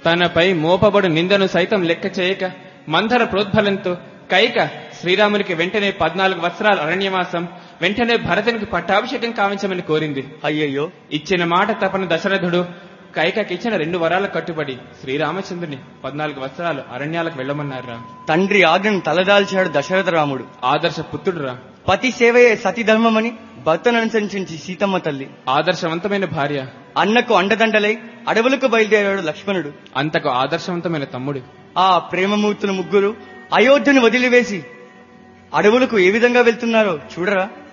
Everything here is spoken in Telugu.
తనపై మోపబడు నిందను సైతం లెక్క చేయక మందర ప్రోద్బలంతో కైక శ్రీరామునికి వెంటనే పద్నాలుగు వత్సరాల అరణ్యవాసం వెంటనే భరతునికి పట్టాభిషేకం కావించమని కోరింది అయ్యయ్యో ఇచ్చిన మాట తపన దశరథుడు కైకకి ఇచ్చిన రెండు వరాల కట్టుబడి శ్రీరామచంద్రుని పద్నాలుగు వత్సరాలు అరణ్యాలకు వెళ్ళమన్నారా తండ్రి ఆజ్ఞను తలదాల్చాడు దశరథ రాముడు ఆదర్శ పుత్రుడురా పతి సేవయే సతి ధర్మమని భర్తను అనుసరించి సీతమ్మ తల్లి ఆదర్శవంతమైన భార్య అన్నకు అండదండలై అడవులకు బయలుదేరాడు లక్ష్మణుడు అంతకు ఆదర్శవంతమైన తమ్ముడు ఆ ప్రేమమూర్తులు ముగ్గురు అయోధ్యను వదిలివేసి అడవులకు ఏ విధంగా వెళ్తున్నారో చూడరా